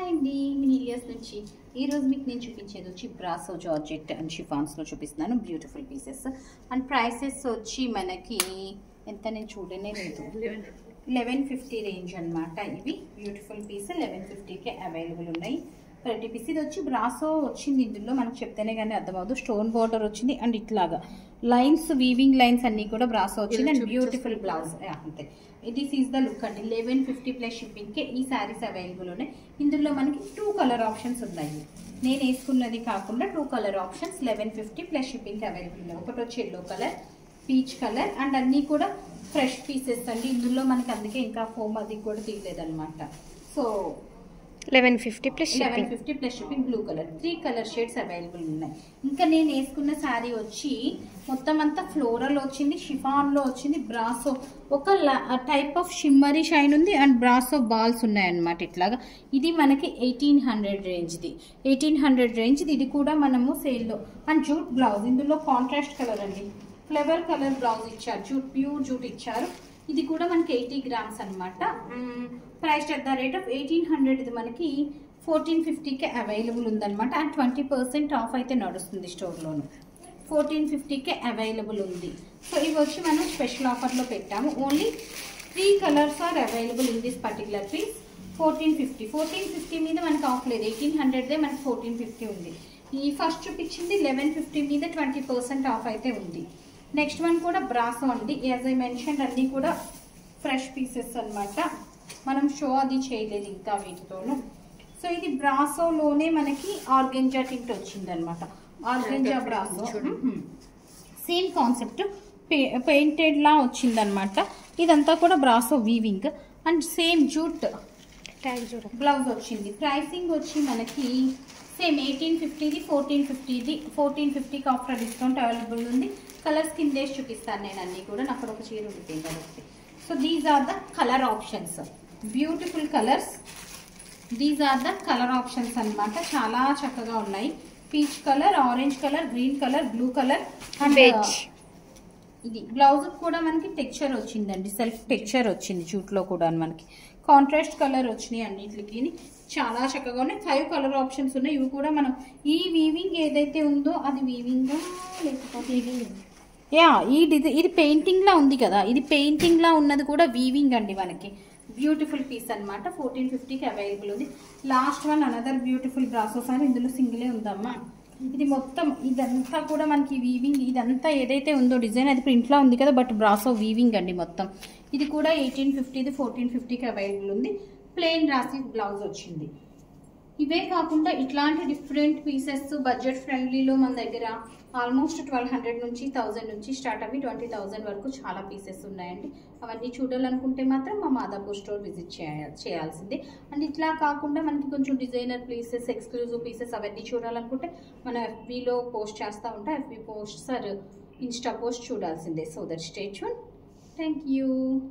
అండి మినీలియస్ నుంచి ఈ రోజు మీకు నేను చూపించేది వచ్చి బ్రాసో జార్జెట్ అండ్ షిఫాన్స్లో చూపిస్తున్నాను బ్యూటిఫుల్ పీసెస్ అండ్ ప్రైసెస్ వచ్చి మనకి ఎంత నేను చూడనే లేదు లెవెన్ ఫిఫ్టీ రేంజ్ అన్నమాట ఇవి బ్యూటిఫుల్ పీస్ లెవెన్ ఫిఫ్టీకే అవైలబుల్ ఉన్నాయి ప్రతి పీస్ ఇది వచ్చి బ్రాసో వచ్చింది ఇందులో మనకు చెప్తేనే కానీ అర్థమవుతుంది స్టోన్ బార్డర్ వచ్చింది అండ్ ఇట్లాగా లైన్స్ వీవింగ్ లైన్స్ అన్ని కూడా బ్రాసో వచ్చింది అండ్ బ్యూటిఫుల్ బ్లౌజ్ అంతే దిస్ ఈస్ ద లుక్ అండి లెవెన్ ఫిఫ్టీ ప్లస్ షిప్పింగ్కే ఈ శారీస్ అవైలబుల్ ఉన్నాయి ఇందులో మనకి టూ కలర్ ఆప్షన్స్ ఉన్నాయి నేను వేసుకున్నది కాకుండా two colour options eleven fifty plus shipping available ఉన్నాయి ఒకటి వచ్చి yellow colour peach colour and అన్నీ కూడా ఫ్రెష్ పీసెస్ అండి ఇందులో మనకి అందుకే ఇంకా ఫోమ్ అది కూడా తీయలేదన్నమాట so eleven fifty plus eleven shipping fifty plus shipping blue colour three colour shades available ఉన్నాయి ఇంకా నేను వేసుకున్న శారీ వచ్చి మొత్తం అంతా ఫ్లోరల్ వచ్చింది షిఫాన్లో వచ్చింది బ్రాసో ఒక టైప్ ఆఫ్ షిమ్మరీ షైన్ ఉంది అండ్ బ్రాసో బాల్స్ ఉన్నాయన్నమాట ఇట్లాగా ఇది మనకి ఎయిటీన్ హండ్రెడ్ రేంజ్ది ఎయిటీన్ హండ్రెడ్ రేంజ్ది ఇది కూడా మనము సేల్లో అండ్ జూట్ బ్లౌజ్ ఇందులో కాంట్రాస్ట్ కలర్ అండి ఫ్లవర్ కలర్ బ్లౌజ్ ఇచ్చారు జూట్ ప్యూర్ జూట్ ఇచ్చారు ఇది కూడా మనకి ఎయిటీ గ్రామ్స్ అనమాట price at the rate of eighteen hundred ఇది మనకి ఫోర్టీన్ ఫిఫ్టీకి అవైలబుల్ ఉందన్నమాట అండ్ ట్వంటీ పర్సెంట్ ఆఫ్ అయితే నడుస్తుంది స్టోర్లోను ఫోర్టీన్ ఫిఫ్టీకే అవైలబుల్ ఉంది సో ఇవి వచ్చి మనం స్పెషల్ ఆఫర్లో పెట్టాము only three colours are available in this particular piece fourteen fifty fourteen fifty మీద మనకి ఆఫ్ లేదు ఎయిటీన్ హండ్రెడ్దే మనకి ఫోర్టీన్ ఫిఫ్టీ ఉంది ఈ ఫస్ట్ చూపించింది లెవెన్ ఫిఫ్టీ మీద ట్వంటీ పర్సెంట్ ఆఫ్ అయితే ఉంది నెక్స్ట్ వన్ కూడా బ్రాసో అండి యాజ్ ఐ మెన్షన్ అన్నీ కూడా ఫ్రెష్ పీసెస్ అన్నమాట మనం షో అది చేయలేదు ఇంకా వీటితోను సో ఇది బ్రాసోలోనే మనకి ఆర్గెంజా టింట్ వచ్చింది అనమాట organza brasso same concept painted లా వచ్చిందనమాట ఇదంతా కూడా brasso weaving and same jute tag చూడండి బ్లౌజ్ వచ్చింది ప్రైసింగ్ వచ్చి మనకి సేమ్ ఎయిటీన్ ఫిఫ్టీది ఫోర్టీన్ ఫిఫ్టీది ఫోర్టీన్ ఫిఫ్టీకి ఆఫర్ డిస్కౌంట్ అవైలబుల్ ఉంది కలర్స్ కిందేసి చూపిస్తాను నేను అన్ని కూడా నాకు అక్కడ ఒక చీర ఉండిపోయింది కాబట్టి so these are the colour options beautiful colours these are the colour options అన్నమాట చాలా చక్కగా ఉన్నాయి peach colour orange colour green colour blue colour and Beige. ఇది బ్లౌజ్ కూడా మనకి టెక్స్చర్ వచ్చిందండి సెల్ఫ్ టెక్స్చర్ వచ్చింది జూట్లో కూడా మనకి కాంట్రాస్ట్ కలర్ వచ్చినాయి అన్నిటికి చాలా చక్కగా ఉన్నాయి ఫైవ్ కలర్ ఆప్షన్స్ ఉన్నాయి ఇవి కూడా మనం ఈ వీవింగ్ ఏదైతే ఉందో అది వీవింగ్ లేకపోతే యా ఈ డిజై ఇది పెయింటింగ్ లా ఉంది కదా ఇది పెయింటింగ్ లా ఉన్నది కూడా వీవింగ్ అండి మనకి బ్యూటిఫుల్ పీస్ అన్నమాట ఫోర్టీన్ ఫిఫ్టీకి అవైలబుల్ ఉంది last one another beautiful brassos అని ఇందులో సింగిలే ఉందమ్మా ఇది మొత్తం ఇదంతా కూడా మనకి వీవింగ్ ఇదంతా ఏదైతే ఉందో డిజైన్ అది ప్రింట్లో ఉంది కదా బట్ బ్రాసో వీవింగ్ అండి మొత్తం ఇది కూడా ఎయిటీన్ ఫిఫ్టీది ఫోర్టీన్ ఫిఫ్టీకి అవైలబుల్ ఉంది ప్లెయిన్ రాసి బ్లౌజ్ వచ్చింది ఇవే కాకుండా ఇట్లాంటి డిఫరెంట్ పీసెస్ బడ్జెట్ ఫ్రెండ్లీలో మన దగ్గర ఆల్మోస్ట్ ట్వెల్వ్ హండ్రెడ్ నుంచి థౌజండ్ నుంచి స్టార్ట్ అవి ట్వంటీ థౌజండ్ వరకు చాలా పీసెస్ ఉన్నాయండి అవన్నీ చూడాలనుకుంటే మాత్రం మా మాదాపూర్ స్టోర్ విజిట్ చేయ చేయాల్సిందే అండ్ ఇట్లా కాకుండా మనకి కొంచెం డిజైనర్ పీసెస్ ఎక్స్క్లూజివ్ పీసెస్ అవన్నీ చూడాలనుకుంటే మన ఎఫ్బీలో పోస్ట్ చేస్తూ ఉంటాం FB post sir insta post చూడాల్సిందే సో దట్ స్టేచ్యూన్ థ్యాంక్ యూ